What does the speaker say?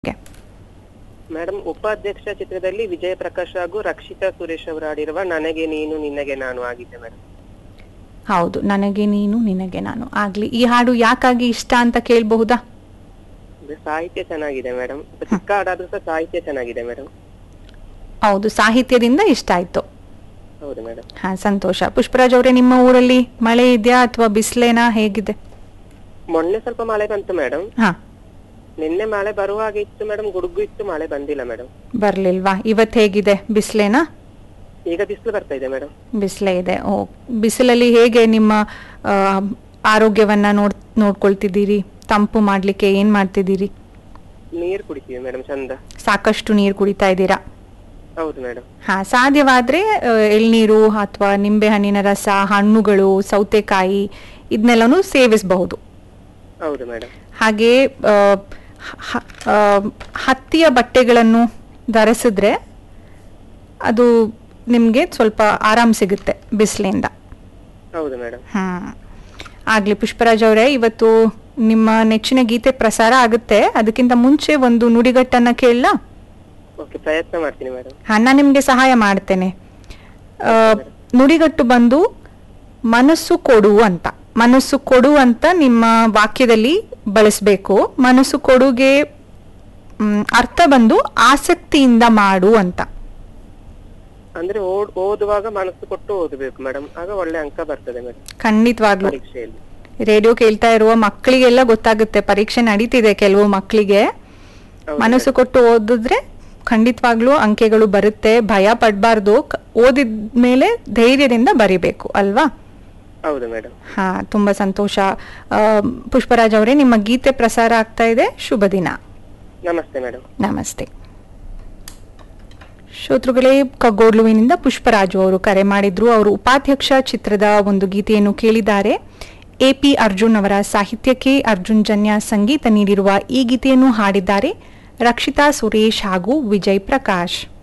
madam ಉಪಾಧ್ಯಕ್ಷ ಚಿತ್ರದಲ್ಲಿ ವಿಜಯ ಪ್ರಕಾಶ್ ಹಾಗೂ ರಕ್ಷಿತಾ ಸುರೇಶ್ ಅವರು ಆಡಿರುವ ನನಗೆ ನೀನು ನಿನಗೆ ನಾನು ಆಗಿದೆ ಮೇಡಮ್ ಹೌದು ನನಗೆ ನೀನು ನಿನಗೆ ನಾನು ಆಗ್ಲಿ ಈ ಹಾಡು ಯಾಕಾಗಿ ಇಷ್ಟ ಅಂತ ಕೇಳಬಹುದಾ ಅಂದ್ರೆ ಸಾಹಿತ್ಯ ಚೆನ್ನಾಗಿದೆ ಮೇಡಮ್ ಚಿಕ್ಕ ಹಾಡಾದ್ರೂ ಸಹ ಸಾಹಿತ್ಯ ಚೆನ್ನಾಗಿದೆ ಮೇಡಮ್ ಹೌದು ಸಾಹಿತ್ಯದಿಂದ ಇಷ್ಟ ಆಯ್ತು ಹೌದು ಮೇಡಮ್ ಹಾ ಸಂತೋಷ ಪುಷ್ಪರಾಜ್ ಅವರೇ ನಿಮ್ಮ ಊರಲ್ಲಿ ಮಳೆ ಇದೆಯಾ ಅಥವಾ ಬಿಸಿಲೇನಾ ಹೇಗಿದೆ ಮೊನ್ನೆ ಸ್ವಲ್ಪ ಮಳೆ ಬಂತು ಮೇಡಮ್ ಹಾ ನಿನ್ನೆ ಮಳೆ ಬರುವ ಹಾಗೆ ಇತ್ತು ಮೇಡಮ್ ಗುಡುಗು ಇತ್ತು ಮಳೆ ಬಂದಿಲ್ಲ ಮೇಡಮ್ ಬರ್ಲಿಲ್ವಾ ಇವತ್ತು ಹೇಗಿದೆ ಬಿಸಿಲೇನಾ ಈಗ ಬಿಸಿಲು ಬರ್ತಾ ಇದೆ ಮೇಡಮ್ ಬಿಸಿಲೇ ಇದೆ ಓ ಬಿಸಿಲಲ್ಲಿ ಹೇಗೆ ನಿಮ್ಮ ಆ, ಆರೋಗ್ಯವನ್ನ ನೋಡ್ ನೋಡ್ಕೊಳ್ತಿದ್ದೀರಿ ತಂಪು ಮಾಡ್ಲಿಕ್ಕೆ ಏನ್ ಮಾಡ್ತಿದ್ದೀರಿ ನೀರು ಕುಡಿತೀವಿ ಮೇಡಮ್ ಚಂದ ಸಾಕಷ್ಟು ನೀರು ಕುಡಿತಾ ಇದ್ದೀರಾ ಹೌದು ಮೇಡಮ್ ಹಾ ಸಾಧ್ಯವಾದ್ರೆ ಆ, ಎಳ್ನೀರು ಅಥವಾ ನಿಂಬೆ ಹಣ್ಣಿನ ರಸ ಹಣ್ಣುಗಳು ಸೌತೆಕಾಯಿ ಇದನ್ನೆಲ್ಲನೂ ಸೇವಿಸಬಹುದು ಹೌದು ಮೇಡಮ್ ಹಾಗೆ ಆ, ಹ- ಆ, ಹತ್ತಿಯ ಬಟ್ಟೆಗಳನ್ನು ಧರಿಸಿದ್ರೆ ಅದು ನಿಮಗೆ ಸ್ವಲ್ಪ ಆರಾಮ್ ಸಿಗುತ್ತೆ ಬಿಸಿಲಿಂದ ಹೌದು ಮೇಡಮ್ ಹ್ಮ್ ಆಗ್ಲಿ ಪುಷ್ಪರಾಜ್ ಅವರೇ ಇವತ್ತು ನಿಮ್ಮ ನೆಚ್ಚಿನ ಗೀತೆ ಪ್ರಸಾರ ಆಗುತ್ತೆ ಅದಕ್ಕಿಂತ ಮುಂಚೆ ಒಂದು ನುಡಿಗಟ್ಟನ್ನ ಕೇಳಲ್ಲ ಓಕೆ ಪ್ರಯತ್ನ ಮಾಡ್ತೀನಿ ಮೇಡಮ್ ಹಾ ನಾನು ನಿಮಗೆ ಸಹಾಯ ಮಾಡ್ತೇನೆ ಆ, ನುಡಿಗಟ್ಟು ಬಂದು ಮನಸ್ಸು ಕೊಡು ಅಂತ ಮನಸ್ಸು ಕೊಡು ಅಂತ ನಿಮ್ಮ ವಾಕ್ಯದಲ್ಲಿ ಬಳಸಬೇಕು ಮನಸ್ಸು ಕೊಡುಗೆ ಮ್, ಅರ್ಥ ಬಂದು ಆಸಕ್ತಿಯಿಂದ ಮಾಡು ಅಂತ ಅಂದ್ರೆ ಓದ್ ಓದುವಾಗ ಮನಸ್ಸು ಕೊಟ್ಟು ಓದಬೇಕು ಮೇಡಮ್ ಆಗ ಒಳ್ಳೆ ಅಂಕ ಬರ್ತದೆ ಮೇಡಮ್ ಖಂಡಿತವಾಗ್ಲು ಪರೀಕ್ಷೆಯಲ್ಲಿ ರೇಡಿಯೋ ಕೇಳ್ತಾ ಇರುವ ಮಕ್ಕಳಿಗೆಲ್ಲ ಗೊತ್ತಾಗುತ್ತೆ ಪರೀಕ್ಷೆ ನಡೀತಿದೆ ಕೆಲವು ಮಕ್ಕಳಿಗೆ ಹೌದು ಮನಸ್ಸು ಕೊಟ್ಟು ಓದಿದ್ರೆ ಖಂಡಿತವಾಗ್ಲೂ ಅಂಕೆಗಳು ಬರುತ್ತೆ ಭಯ ಪಡಬಾರ್ದು ಓದಿದ ಧೈರ್ಯದಿಂದ ಬರಿಬೇಕು ಅಲ್ವಾ ಹೌದು ಮೇಡಮ್ ಹಾ ತುಂಬಾ ಸಂತೋಷ ಆ, ಪುಷ್ಪರಾಜ್ ಅವರೇ ನಿಮ್ಮ ಗೀತೆ ಪ್ರಸಾರ ಆಗ್ತಾ ಇದೆ ಶುಭ ದಿನ ನಮಸ್ತೆ ಮೇಡಮ್ ನಮಸ್ತೆ ಶ್ರೋತೃಗಳೇ ಕಗ್ಗೋಡ್ಲುವಿನಿಂದ ಪುಷ್ಪರಾಜು ಅವರು ಕರೆ ಮಾಡಿದ್ರು ಅವರು ಉಪಾಧ್ಯಕ್ಷ ಚಿತ್ರದ ಒಂದು ಗೀತೆಯನ್ನು ಕೇಳಿದ್ದಾರೆ ಎ ಪಿ ಅರ್ಜುನ್ ಅವರ ಸಾಹಿತ್ಯಕ್ಕೆ ಅರ್ಜುನ್ ಜನ್ಯ ಸಂಗೀತ ನೀಡಿರುವ ಈ ಗೀತೆಯನ್ನು ಹಾಡಿದ್ದಾರೆ ರಕ್ಷಿತಾ ಸುರೇಶ್ ಹಾಗೂ ವಿಜಯ್ ಪ್ರಕಾಶ್